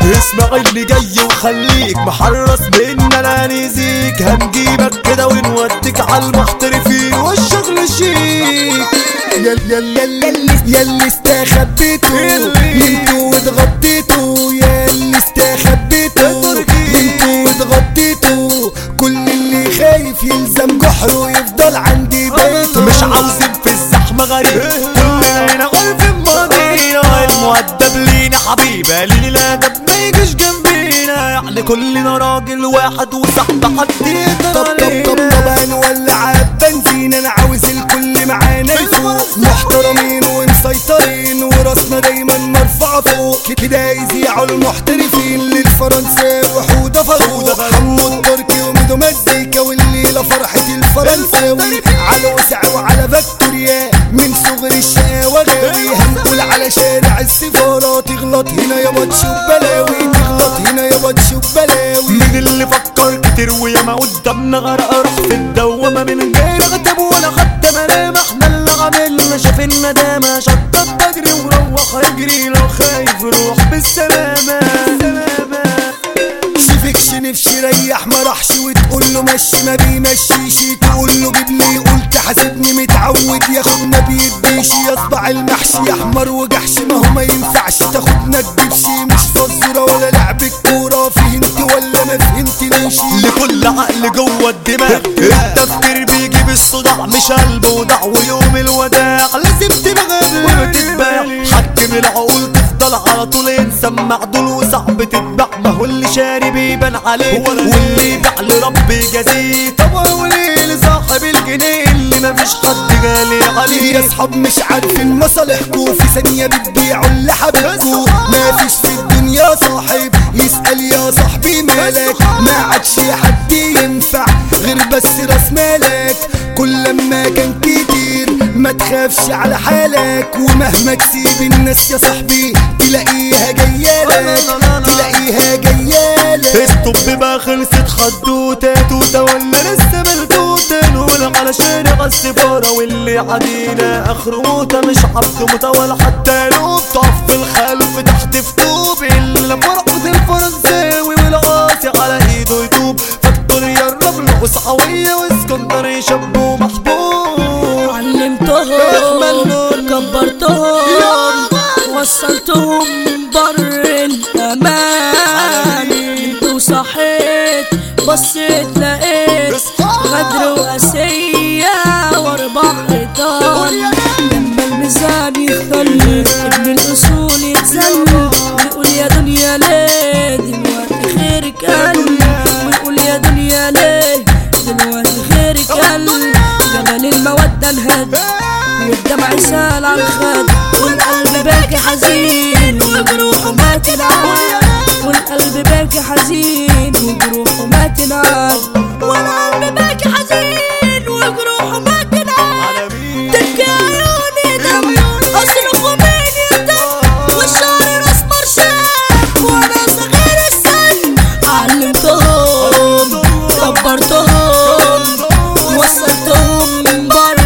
اسمع اللي جاي وخليك محرص بينا لا نزيك هنجيبك كده ونوديك على المحترفين والشغل شيك يل يل يل يل يلي استخبيتوا انتوا اتغطيتوا يلي استخبيتوا انتوا اتغطيتوا كل اللي خايف يلزم جحره يفضل عندي بيته مش عاوزين في الزحمة غريب كلنا هنا عارفين ماضينا المؤدب لينا حبيبة لينا لا ده ما يجيش جنبينا يعني كلنا راجل واحد وصاحب حد يقدر طب طب طب علينا طب هنولع عالبنزين انا عاوز الكل معانا يفوق محترمين ومسيطرين وراسنا دايما مرفوعة فوق كده يذيعوا المحترفين للفرنساوي حودة فاروق حمو التركي وميدو مزيكا والليلة فرحة الفرنساوي على وسع وعلى فاكتوريا من صغر الشقاوة غاوي هنقول على شارع السفارة تغلط هنا يابا تشوف بلاوي تغلط هنا يابا تشوف بلاوي مين اللي فكر كتير وياما قدامنا غرق راح في الدوامة من غير غتاب ولا خد ملام احنا اللي عملنا شاف الندامة شطب بدري وروح يجري لو خايف روح بالسلامة سلامة شفكش نفسي ريح ما راحش وتقول له مشي ما بيمشيش تقول له جيب لي قلت حاسبني متعود ياخد ما بيديش يصبع المحشي احمر وجحش ما هو ما ينفعش تاخدنا تجيبش مش فزوره ولا لعب الكوره فهمت ولا ما فهمتنيش لكل عقل جوه الدماغ التفكير بيجيب الصداع مش قلب وضع ويوم الوداع لازم تبقى قبل ما تتباع حكم العقول تفضل على طول انسان معدول وصعب تتباع ما هو اللي شاري بيبان عليه واللي يبيع لرب يجازيه طب هو ليه لصاحب الجنيه اللي مفيش حد غالي يا عليه اصحاب مش عارفين مصالحكوا في ثانية بتبيعوا اللي حبيبكوا ما فيش في الدنيا صاحب يسأل يا صاحبي مالك ما عادش حد ينفع غير بس راس مالك كل لما كان كتير ما تخافش على حالك ومهما تسيب الناس يا صاحبي تلاقيها جايالك تلاقيها جايالك الطب بقى خلصت خدوته توته ولا لسه ملتوته نقول على شارع السفارة واللي عدينا اخر موته مش عبد موته ولا حتى لوب تقف في الخلف تحت في طوب الا فرقة الفرنساوي والقاسي على ايده يتوب فاكتوريا الرمل وصحوية واسكندرية شاب ومحبوب علمتهم كبرتهم وصلتهم بر الامان انتوا صحيت بصيت لقيت غدر واسية واربع حيطان لما الميزان يخل ابن الاصول يتزل ويقول يا دنيا ليه دلوقتي خيرك قل ويقول يا دنيا ليه دلوقتي خيرك قل جبل المودة انهد والدمع سال على الخد والقلب باكي حزين وجروحه ما تنعاد والقلب باكي حزين وجروحه ما تنعاد والقلب باكي حزين وجروحه ما تنعاد تبكي عيوني دم اصرخ ومين يدم والشعر اسمر شاب وانا صغير السن علمتهم كبرتهم وصلتهم بر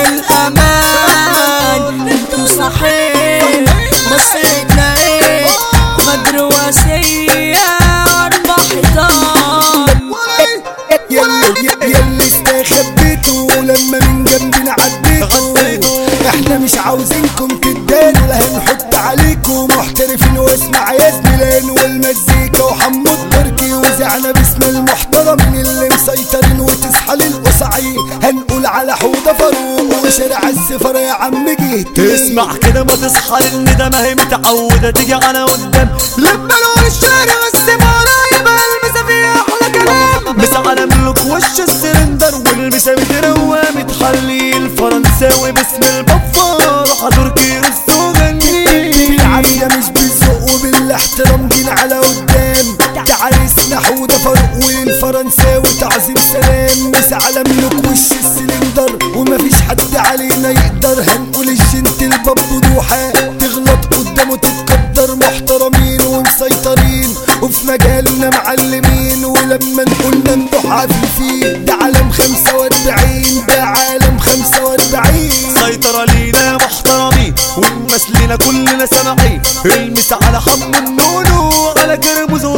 الامان انتوا صحيح بصيت لقيت غدر واسية اربع حيطان يلي يلي استخبيتوا لما من جنبنا عديتوا احنا مش عاوزينكم تدانوا لا هنحط عليكم محترفين واسمع يا زميلان والمزيكا وحمو التركي وزعنا باسم المحترمين اللي مسيطرين وتصحى للقصعي هنقول على حوضة فاروق وشارع السفر يا عم جيت تسمع كده ما تصحى لان ده ما هي متعودة تيجي على قدام لما نقول الشارع السمارة يبقى المسا فيها احلى كلام مسا على ملوك وش السلندر والمسا بتروى متحلي الفرنساوي باسم البفار حضور كيروس وغني بالعافية مش بالذوق وبالاحترام جينا على قدام تعريسنا حودة فاروق والفرنساوي تعظيم سلام مس على ملوك وش السلندر ومفيش حد علينا يقدر هنقول الجنت الباب وضوحة تغلط قدامه تتقدر محترمين ومسيطرين وفي مجالنا معلمين ولما نقول ممدوح عفيفين ده عالم 45 ده عالم 45 سيطرة لينا محترمين والناس لينا كلنا سامعين المس على حم النونو على كرم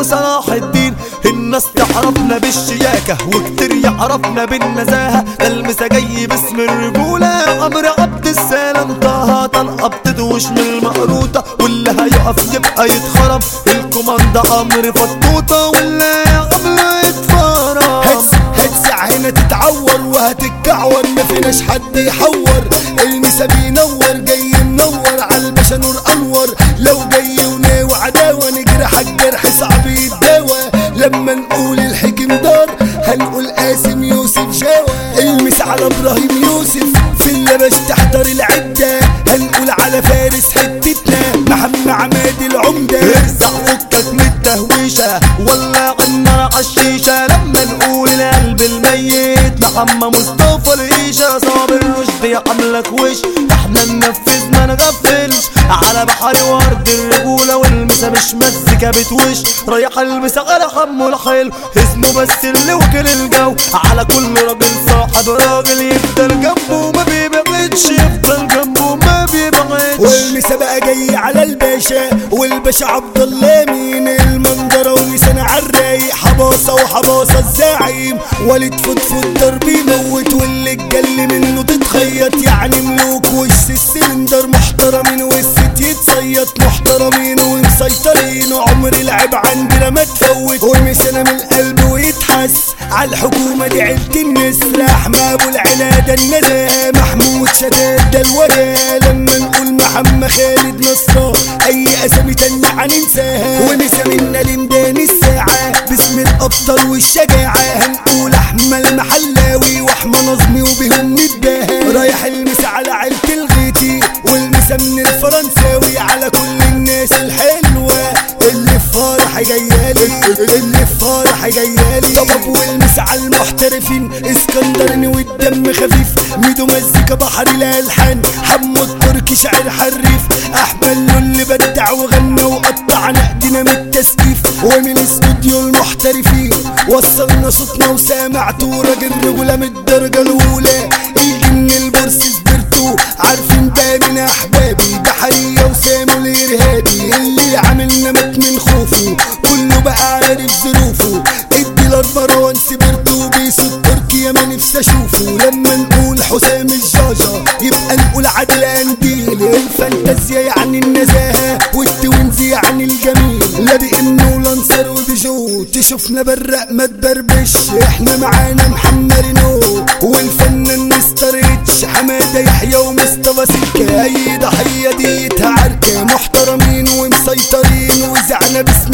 وصلاح الدين الناس تعرفنا بالشياكة وكتير يعرفنا بالنزاهة ده المسا جاي باسم الرجولة عمرو عبد السلام طه طلقة بتدوش من المقروطة واللي هيقف يبقى يتخرم الكوماندا عمرو فطوطة واللي عمرو يتفرم هتس هتسع هنا تتعور وهتتكعور ما فيناش حد يحور المسا بينور جاي منور عالباشا نور انور لو جاي وناوي عداوة نجرح الجرح صعب يتداوى لما نقول الحكم دار هنقول قاسم يوسف جاوى المس على ابراهيم يوسف في اللبش تحضر العدة هنقول على فارس حتتنا محمد عماد العمدة ارزع فكك من التهويشة ولا النار عالشيشة لما نقول القلب الميت محمد مصطفى العيشة صابر رشدي عاملك وش احنا ننفذ ما نغفلش على بحر ورد الرجولة والمسا مش مزيكا بتوش رايح المسا على حمو الحلو اسمه بس اللي وكل الجو على كل راجل صاحب راجل يفضل جنبه ما بيبعدش يفضل جنبه ما بيبعدش والمسا بقى جاي على الباشا والباشا عبد الله مين المنظره ولسان عالرايق حباصه وحباصه الزعيم ولد فضفض ضرب يموت واللي اتجل منه تتخيط يعني ملوك وش السلندر محترمين والست يتصيط محترمين ومسيطرين وعمر العيب عندنا ما تفوت ومسنا من القلب ويتحس على الحكومه دي عيله النسر احمد ابو العناده النزاهه محمود شداد ده الوجه لما نقول محمد خالد نصر اي اسامي تانية هننساها ونسى منا لمدان الساعة باسم الابطال والشجاعة هنقول احمد المحلاوي واحمد نظمي وبهم نتباهى رايح المسا على عيلة الغيتي والمسا من الفرنساوي على كل الناس الحلوة اللي في فرح جايالي اللي في فرح جايالي طب والمسا على المحترفين اسكندراني والدم خفيف ميدو مزيكا بحر الالحان حمو التركي شاعر حريف احمد اللي بدع وغنى وقطع نقدنا من التسقيف ومن استوديو المحترفين وصلنا صوتنا وسامعتوا راجل رجولة من الدرجة الاولى الجن البورس سبرتو عارفين ده من احبابي ده حرية وسامو الارهابي اللي عاملنا مات من خوفه كله بقى عارف ظروفه الديلر مروان سبرتو بيسو تركيا ما نفسي اشوفه لما نقول حسام الجاجة يبقى نقول عادل انديل الفانتازيا يعني النزاهة والتوينز يعني الجميل لا بإن ولانسر وبيجو تشوفنا برق ما تبربش احنا معانا محمد رينو والفنان مستر اتش حمادة يحيى ومصطفى سكة اي ضحية دي عركة محترمين ومسيطرين وزعنا باسم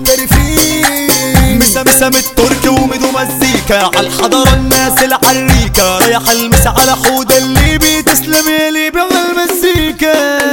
المحترفين مسا مسا من التركي وميدو مزيكا عالحضارة الناس العريكة رايح المسا على حود الليبي تسلم يا ليبي على المزيكا